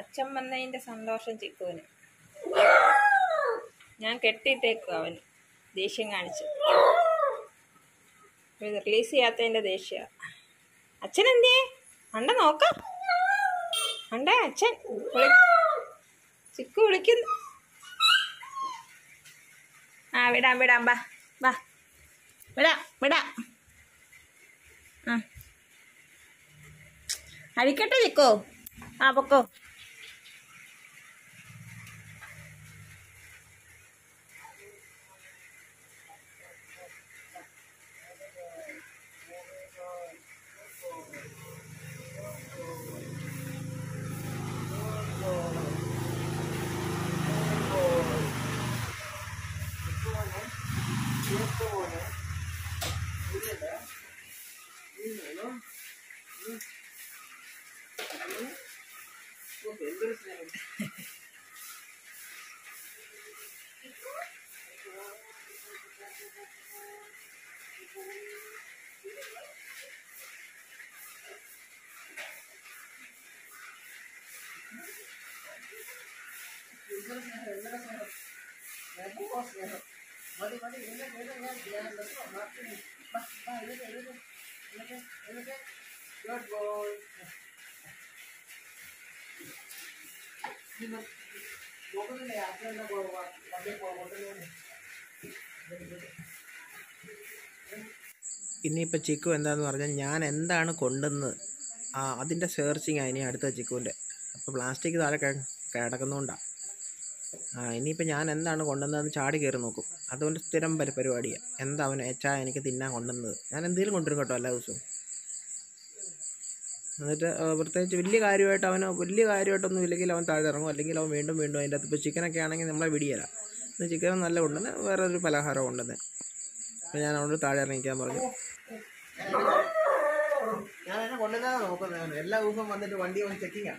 അച്ഛൻ വന്നതിൻ്റെ സന്തോഷം ചിക്കുവിന് ഞാൻ കെട്ടിയിട്ടേക്കും അവന് ദേഷ്യം കാണിച്ച് ഇത് റിലീസ് ചെയ്യാത്തതിൻ്റെ ദേഷ്യ അച്ഛൻ എന്തിയേ അണ്ട നോക്ക അണ്ടേ അച്ഛൻ വിളി ചിക്കു വിളിക്കുന്നു ആ വിടാം വിടാം ബാ ബാ വിടാം വിടാം ആ അഴിക്കട്ടെ ചിക്കോ ആ പൊക്കോ ഇനിയിപ്പോൾ ചിക്കു എന്താന്ന് പറഞ്ഞാൽ ഞാൻ എന്താണ് കൊണ്ടുവന്നത് ആ അതിൻ്റെ സെർച്ചിങ് ഇനി അടുത്ത ചിക്കുവിൻ്റെ അപ്പോൾ പ്ലാസ്റ്റിക് താഴെ കിട- കിടക്കുന്നതുകൊണ്ടാണ് ആ ഇനിയിപ്പോൾ ഞാൻ എന്താണ് കൊണ്ടുവന്നതെന്ന് ചാടി കയറി നോക്കും അതുകൊണ്ട് സ്ഥിരം പരി പരിപാടിയാണ് എന്താ അവൻ എച്ചാ എനിക്ക് തിന്നാൻ കൊണ്ടുവന്നത് ഞാൻ എന്തെങ്കിലും കൊണ്ടുവരും കേട്ടോ എല്ലാ ദിവസവും എന്നിട്ട് ആ, പ്രത്യേകിച്ച് വലിയ കാര്യമായിട്ട് അവന് വലിയ കാര്യമായിട്ടൊന്നും ഇല്ലെങ്കിൽ അവൻ താഴെ ഇറങ്ങും അല്ലെങ്കിൽ അവൻ വീണ്ടും വീണ്ടും അതിൻ്റെ അകത്ത് ഇപ്പോൾ ചിക്കനൊക്കെ ആണെങ്കിൽ നമ്മളെ വിടിയല ഇന്ന് ചിക്കൻ നല്ല കൊണ്ടുവന്ന് വേറെ ഒരു പലഹാരം കൊണ്ടുവന്ന് അപ്പോൾ ഞാൻ അവനോട് താഴെ ഇറങ്ങിക്കാൻ പറഞ്ഞു ഞാൻ എന്നെ കൊണ്ടുവന്നാ നോക്കുന്നത് എല്ലാ ദിവസവും വന്നിട്ട് വണ്ടി വന്ന് ചെക്കിങ്ങാ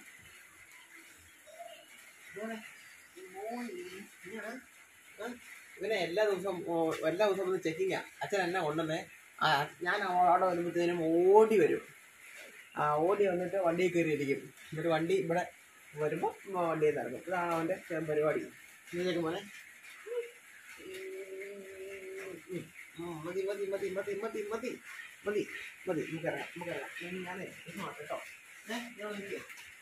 ഇവനെ എല്ലാ ദിവസവും ഓ, എല്ലാ ദിവസവും വന്ന് ചെക്കിങ്ങാ അച്ഛൻ എന്നെ കൊണ്ടുവന്നേ ആ ഞാൻ അവിടെ വരുമ്പോഴത്തേനും ഓടി വരും ആ ഓടി വന്നിട്ട് വണ്ടിയിൽ കയറി ഇരിക്കും എന്നിട്ട് വണ്ടി ഇവിടെ വരുമ്പോൾ വണ്ടിയിൽ നിന്ന് ഇറങ്ങും ഇതാണ് അവൻ്റെ പരിപാടി ഇതിലേക്ക് മോനെ ഉം, മതി മതി മതി മതി മതി മതി മതി മതി നമുക്കറിയാം നമുക്കറിയാം ഞാൻ ഞാനേ ഇത് നോക്കാം കേട്ടോ ഏഹ് ഞാൻ നിൽക്കുക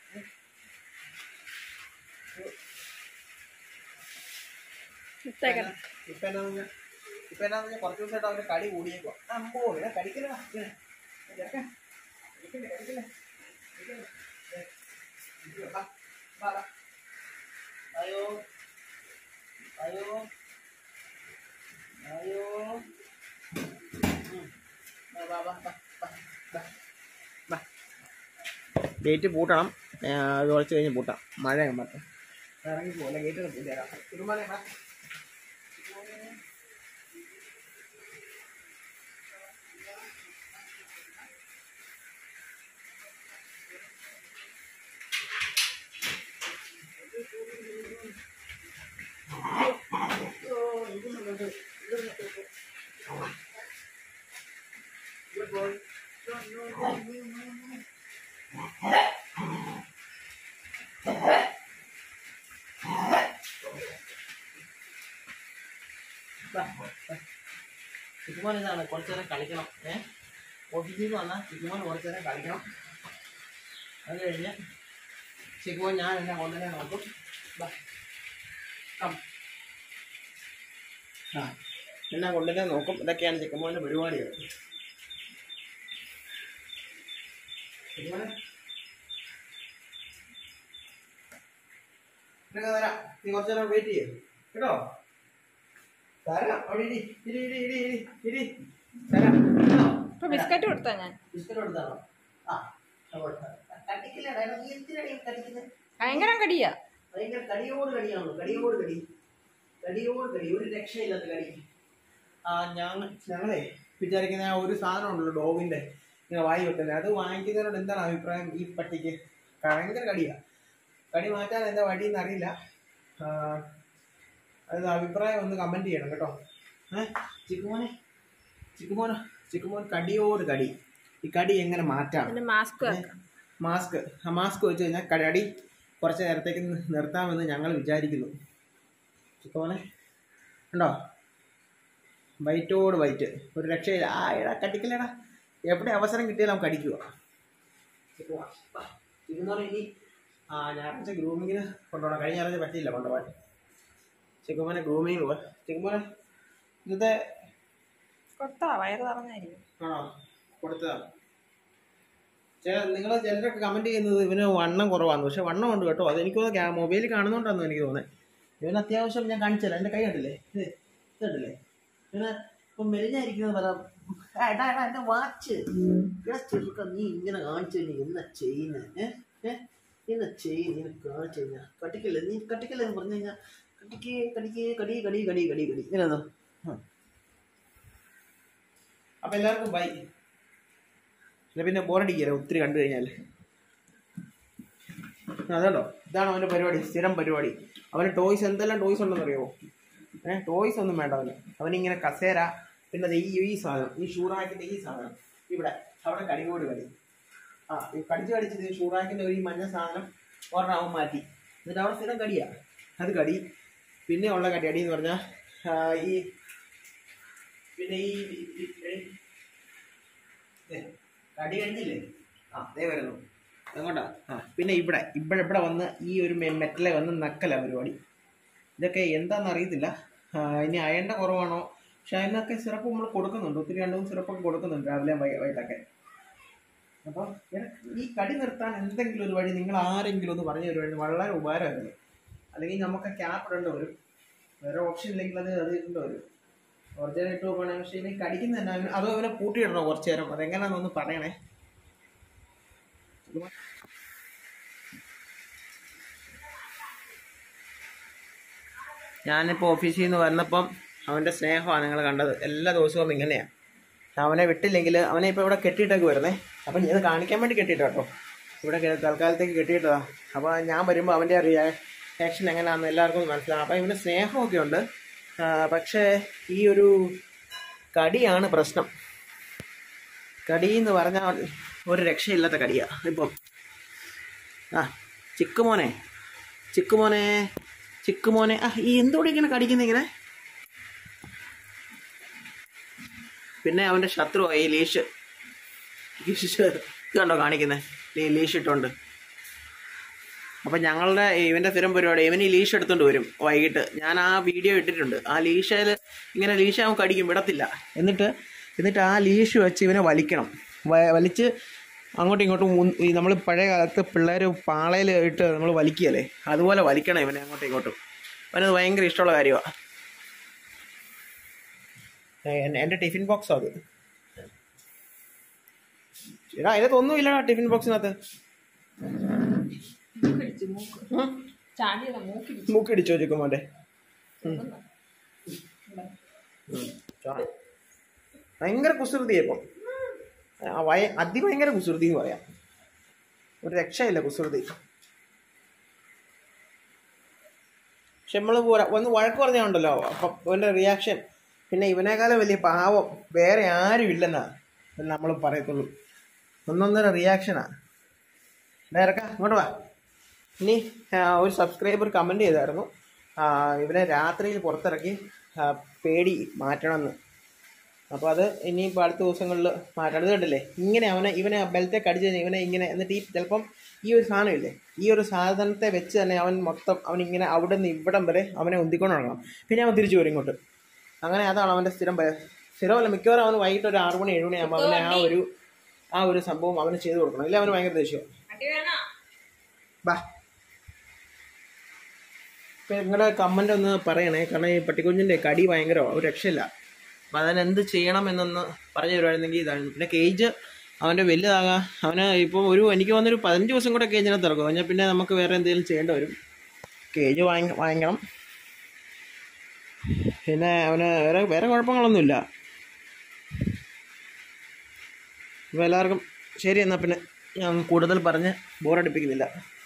ഇട്ടേക്കണം ഇപ്പൊ എന്നാ പറഞ്ഞാ ഇപ്പൊ എന്നാ പറഞ്ഞാൽ കുറച്ച് ദിവസമായിട്ട് അവന്റെ കടി കൂടിയേക്കോ അമ്പോ ഇങ്ങനെ കടിക്കല കടിക്കല്ലേ കടിക്കല്ലേ കടിക്കല്ലേ ഏ, ഇരിക്ക്, വാ, വാ, വാ. അയ്യോ അയ്യോ അയ്യോ ഉം. വാ, വാ, വാ, വാ, വാ, വാ, വാ. ഗേറ്റ് പൂട്ടണം ഏ, അത് കുറച്ച് കഴിഞ്ഞ് പൂട്ടാം മഴ മറ്റേ ഇറങ്ങി പോലെ ഗേറ്റ് പൂട്ടിയേക്കാം തിരുമല വാ Good boy. ചിക്കുമോൻ ഇതാണ് കുറച്ചു നേരം കളിക്കണം ഏ ഓഫീസിൽ നിന്ന് വന്നാൽ ചിക്കുമോൻ കുറച്ചു നേരം കളിക്കണം അത് കഴിഞ്ഞ് ചിക്കുമോൻ ഞാൻ എന്നെ കൊണ്ടുതന്നെ നോക്കും ബാ. കം. ആ എന്നെ കൊണ്ടുതന്നെ നോക്കും ഇതൊക്കെയാണ് ചിക്കുമോൻ്റെ പരിപാടികൾ ചിക്കുമോനെ ഇതൊക്കെ തരാം നീ കുറച്ചു നേരം വെയിറ്റ് ചെയ്യും കേട്ടോ തരാം അവിടെ ഇരി ഇരി ഇരി ഇരി ഇരി ഇരി തരാം കേട്ടോ ഇപ്പൊ ബിസ്ക്കറ്റ് കൊടുത്താ ഞാൻ ബിസ്ക്കറ്റ് കൊടുത്താണോ ആ അങ്ങോട്ട്. കടിക്കില്ലടാ നീ എന്തിനാണ് ഈ കടിക്കുന്നത് ഭയങ്കര കടിയാ ഭയങ്കര കടിയോട് കടിയാണല്ലോ കടിയോട് കടി കടിയോട് കടി ഒരു രക്ഷയില്ലാത്ത കടി ആ ഞങ്ങൾ ഞങ്ങളെ വിചാരിക്കുന്ന ആ ഒരു സാധനം ഉണ്ടല്ലോ ഡോഗിന്റെ ഇങ്ങനെ വായി വെക്കുന്നത് അത് വാങ്ങിക്കുന്നതിനോട് എന്താണ് അഭിപ്രായം ഈ പട്ടിക്ക് ഭയങ്കര കടിയാ കടി മാറ്റാൻ എന്താ വഴിയെന്ന് അറിയില്ല ആ, അത് അഭിപ്രായം ഒന്ന് കമന്റ് ചെയ്യണം കേട്ടോ ഏഹ് ചിക്കുമോനെ ചിക്കുമോന ചിക്കുമോൻ കടിയോട് കടി ഈ കടി എങ്ങനെ മാറ്റാം പിന്നെ മാസ്ക് വെക്കാം മാസ്ക് ആ മാസ്ക് വെച്ച് കഴിഞ്ഞാൽ കടി കുറച്ച് നേരത്തേക്ക് നി- നിർത്താമെന്ന് ഞങ്ങൾ വിചാരിക്കുന്നു ചിക്കോനെ ഉണ്ടോ വൈറ്റോട് വൈറ്റ് ഒരു രക്ഷയില്ല ആ എടാ കടിക്കലേടാ എവിടെ അവസരം കിട്ടിയാലും അവൻ കടിക്കുക ചിക്കുമോനെ ഇനി ആ ഞായറാഴ്ച ഗ്രൂമിങ്ങിന് കൊണ്ടുപോകണം കഴിഞ്ഞ ഞായറാഴ്ച പറ്റിയില്ല കൊണ്ടുപോകാൻ ചിക്കുമോനെ ഗ്രൂമിങ്ങിന് പോവാ ചിക്കുമോനെ ഇന്നത്തെ കൊടുത്താ വയറ് തുറന്നായിരിക്കും ആണോ കൊടുത്തതാണ് ചില നിങ്ങൾ ചിലരൊക്കെ കമൻറ്റ് ചെയ്യുന്നത് ഇവന് വണ്ണം കുറവാണ് പക്ഷെ വണ്ണം ഉണ്ട് കേട്ടോ അതെനിക്ക് മൊബൈലിൽ കാണുന്നോണ്ടാന്ന് എനിക്ക് തോന്നുന്നത് ഇവന് അത്യാവശ്യം ഞാൻ കാണിച്ചല്ല എൻ്റെ കൈ കണ്ടില്ലേ ഇത് ഇത് കണ്ടില്ലേ ഇവന് ഇപ്പം മെലിഞ്ഞായിരിക്കുന്നത് പറ ആ, എടാ എടാ എൻ്റെ വാച്ച് ഇവിടെ ചെറുക്ക നീ ഇങ്ങനെ കാണിച്ചു കഴിഞ്ഞാൽ എന്നാ ചെയ്യുന്നത് ഏഹ് ഏഹ് എന്നാ ചെയ്യുന്നത് ഇങ്ങനെ കാണിച്ചു കഴിഞ്ഞാൽ കട്ടിക്കല്ലേ നീ കട്ടിക്കല്ലേ എന്ന് പറഞ്ഞു കഴിഞ്ഞാൽ കടിക്കേ കടിക്കേ കടി കടി കടി കടി കടി ഇങ്ങനെയാണോ അപ്പം എല്ലാവർക്കും ബൈ അല്ല പിന്നെ ബോറടിക്കല്ലേ ഒത്തിരി കണ്ടു കഴിഞ്ഞാൽ അതുണ്ടോ ഇതാണ് അവൻ്റെ പരിപാടി സ്ഥിരം പരിപാടി അവന് ടോയ്സ് എന്തെല്ലാം ടോയ്സ് ഉണ്ടെന്ന് അറിയാമോ ഏഹ് ടോയ്സ് ഒന്നും വേണ്ട അവന് അവനിങ്ങനെ കസേര പിന്നെ ദേ ഈ ഈ സാധനം ഈ ഷൂറാക്കിൻ്റെ ഈ സാധനം ഇവിടെ അവിടെ കടികോട് കളി ആ ഈ കടിച്ച് കടിച്ചത് ഈ ഷൂറാക്കിൻ്റെ ഒരു ഈ മഞ്ഞ സാധനം ഒരെണ്ണം അവൻ മാറ്റി എന്നിട്ട് അവിടെ സ്ഥിരം കടിയാ അത് കടി പിന്നെ ഉള്ള കടി അടി എന്ന് പറഞ്ഞാൽ ഈ പിന്നെ ഈ ഈ- ഈ- ദേ, കടി കഴിഞ്ഞില്ലേ ആ അതേ വരുന്നു എങ്ങോട്ടാ ആ പിന്നെ ഇവിടെ ഇവിടെ ഇവിടെ വന്ന് ഈ ഒരു മെ- മെറ്റലെ വന്ന് നക്കല പരിപാടി ഇതൊക്കെ എന്താണെന്ന് അറിയത്തില്ല ആ, ഇനി അയണ്ട കുറവാണോ പക്ഷെ അതിനൊക്കെ സിറപ്പ് നമ്മൾ കൊടുക്കുന്നുണ്ട് ഒത്തിരി രണ്ട് മൂന്ന് സിറപ്പൊക്കെ കൊടുക്കുന്നുണ്ട് രാവിലെ വൈ- വൈകിട്ടൊക്കെ അപ്പം ഈ കടി നിർത്താൻ എന്തെങ്കിലും ഒരു വഴി നിങ്ങൾ ആരെങ്കിലും ഒന്ന് പറഞ്ഞു തരുവാണെങ്കിൽ വളരെ ഉപകാരമായിരുന്നു അല്ലെങ്കിൽ നമുക്ക് ക്യാപ്പ് ഇടേണ്ടി വരും വേറെ ഓപ്ഷൻ ഇല്ലെങ്കിൽ അത് അത് ഇടേണ്ടി വരും ഒറിജിനൽ ഇട്ട് നോക്കുകയാണെങ്കിൽ പക്ഷേ ഇനി കടിക്കുന്ന തന്നെ അതോ ഇവനെ പൂട്ടിയിടണോ കുറച്ച് നേരം അതെങ്ങനെയാണെന്നൊന്ന് പറയണേ ഞാനിപ്പോൾ ഓഫീസിൽ നിന്ന് വന്നപ്പം അവൻ്റെ സ്നേഹമാണ് നിങ്ങൾ കണ്ടത് എല്ലാ ദിവസവും ഇങ്ങനെയാണ് അവനെ വിട്ടില്ലെങ്കിൽ അവനെ ഇപ്പോൾ ഇവിടെ കെട്ടിയിട്ടൊക്കെ വരുന്നേ അപ്പം ഇത് കാണിക്കാൻ വേണ്ടി കെട്ടിയിട്ടോ കേട്ടോ ഇവിടെ കെ- തൽക്കാലത്തേക്ക് കെട്ടിയിട്ടതാ അപ്പോൾ ഞാൻ വരുമ്പോൾ അവൻ്റെ റിയാ ആക്ഷൻ എങ്ങനെയാണെന്ന് എല്ലാവർക്കും മനസ്സിലാവും അപ്പം ഇവന് സ്നേഹമൊക്കെ ഉണ്ട് ആ, പക്ഷേ ഈ ഒരു കടിയാണ് പ്രശ്നം കടി എന്ന് പറഞ്ഞാൽ ഒരു രക്ഷയില്ലാത്ത കടിയാ ഇപ്പം ആ ചിക്കുമോനെ ചിക്കുമോനെ ചിക്കുമോനെ ആ ഈ എന്തോടെ ഇങ്ങനെ കടിക്കുന്ന ഇങ്ങനെ പിന്നെ അവൻ്റെ ശത്രുവായി ഈ ലീഷ് ലീഷ് ഇത് കണ്ടോ കാണിക്കുന്നത് ലീഷ് ഇട്ടുണ്ട് അപ്പം ഞങ്ങളുടെ ഇവൻ്റെ സ്ഥിരം പരിപാടി ഇവൻ ഈ ലീഷ് എടുത്തുകൊണ്ട് വരും വൈകിട്ട് ഞാൻ ആ വീഡിയോ ഇട്ടിട്ടുണ്ട് ആ ലീഷയിൽ ഇങ്ങനെ ലീഷ അവൻ കടിക്കും വിടത്തില്ല എന്നിട്ട് എന്നിട്ട് ആ ലീഷ് വെച്ച് ഇവനെ വലിക്കണം വ- വലിച്ച് അങ്ങോട്ടും ഇങ്ങോട്ടും നമ്മൾ പഴയ കാലത്ത് പിള്ളേർ പാളയിൽ ഇട്ട് നമ്മൾ വലിക്കുകയല്ലേ അതുപോലെ വലിക്കണം ഇവനെ അങ്ങോട്ടും ഇങ്ങോട്ടും അവനത് ഭയങ്കര ഇഷ്ടമുള്ള കാര്യമാണ് എൻ്റെ ടിഫിൻ ബോക്സ് അത് എടാ അതിനകത്തൊന്നും ഇല്ലടാ ടിഫിൻ ബോക്സിനകത്ത് മൂക്കിടിച്ച് മൂക്ക് ഉം. ചാടിയതാ മൂക്കിടിച്ച് മൂക്കിടിച്ചോ ചിക്കുമോൻ്റെ ഭയങ്കര കുസൃതിയാ ഇപ്പം ആ വയ അതിഭയങ്കര കുസൃതി എന്ന് പറയാം ഒരു രക്ഷയില്ല കുസൃതി പക്ഷെ നമ്മൾ ഒന്ന് വഴക്ക് പറഞ്ഞുണ്ടല്ലോ അപ്പം ഇവൻ്റെ റിയാക്ഷൻ പിന്നെ ഇവനേക്കാളും വലിയ പാവം വേറെ ആരും ഇല്ലെന്നാ നമ്മൾ പറയത്തുള്ളൂ ഒന്നൊന്നര റിയാക്ഷനാ ഡയറക്ക ഇങ്ങോട്ട് വാ ഇനി ആ, ഒരു സബ്സ്ക്രൈബർ കമൻറ്റ് ചെയ്തായിരുന്നു ആ, ഇവനെ രാത്രിയിൽ പുറത്തിറക്കി ആ, പേടി മാറ്റണമെന്ന് അപ്പോൾ അത് ഇനിയിപ്പോൾ അടുത്ത ദിവസങ്ങളിൽ മാറ്റണം ഇത് കണ്ടില്ലേ ഇങ്ങനെ അവനെ ഇവനെ ബെൽറ്റൊക്കെ അടിച്ച് കഴിഞ്ഞാൽ ഇവനെ ഇങ്ങനെ എന്നിട്ട് ഈ ചിലപ്പം ഈ ഒരു സാധനം ഇല്ലേ ഈ ഒരു സാധനത്തെ വെച്ച് തന്നെ അവൻ മൊത്തം അവൻ ഇങ്ങനെ അവിടെ നിന്ന് ഇവിടം വരെ അവനെ ഉന്തിക്കൊണ്ട് നടക്കണം പിന്നെ അവൻ തിരിച്ചു വരും ഇങ്ങോട്ട് അങ്ങനെ അതാണ് അവൻ്റെ സ്ഥിരം പ- സ്ഥിരമല്ല മിക്കവാറും അവന് വൈകിട്ട് ഒരു ആറ് മണി ഏഴ് മണിയാകുമ്പോൾ അവനെ ആ ഒരു ആ ഒരു സംഭവം അവന് ചെയ്തു കൊടുക്കണം ഇല്ല അവന് ഭയങ്കര ദേഷ്യം അടി വേണോ ബാ ഇപ്പം നിങ്ങളുടെ കമൻ്റ് ഒന്ന് പറയണേ കാരണം ഈ പട്ടിക്കുഞ്ഞിൻ്റെ കടി ഭയങ്കരമാണ് ഒരു രക്ഷയില്ല അപ്പം അതിന് എന്ത് ചെയ്യണം എന്നൊന്ന് പറഞ്ഞു തരുമായിരുന്നെങ്കിൽ ഇതാണ് പിന്നെ കേജ് അവൻ്റെ വലുതാകാം അവന് ഇപ്പോൾ ഒരു എനിക്ക് വന്നൊരു പതിനഞ്ച് ദിവസം കൂടെ കേജിനകത്ത് ഇറക്കും കഴിഞ്ഞാൽ പിന്നെ നമുക്ക് വേറെ എന്തെങ്കിലും ചെയ്യേണ്ടി വരും കേജ് വാങ്ങി വാങ്ങിക്കണം പിന്നെ അവന് വേറെ വേറെ കുഴപ്പങ്ങളൊന്നുമില്ല അപ്പോൾ എല്ലാവർക്കും ശരി എന്നാൽ പിന്നെ ഞാൻ കൂടുതൽ പറഞ്ഞ് ബോറടിപ്പിക്കുന്നില്ല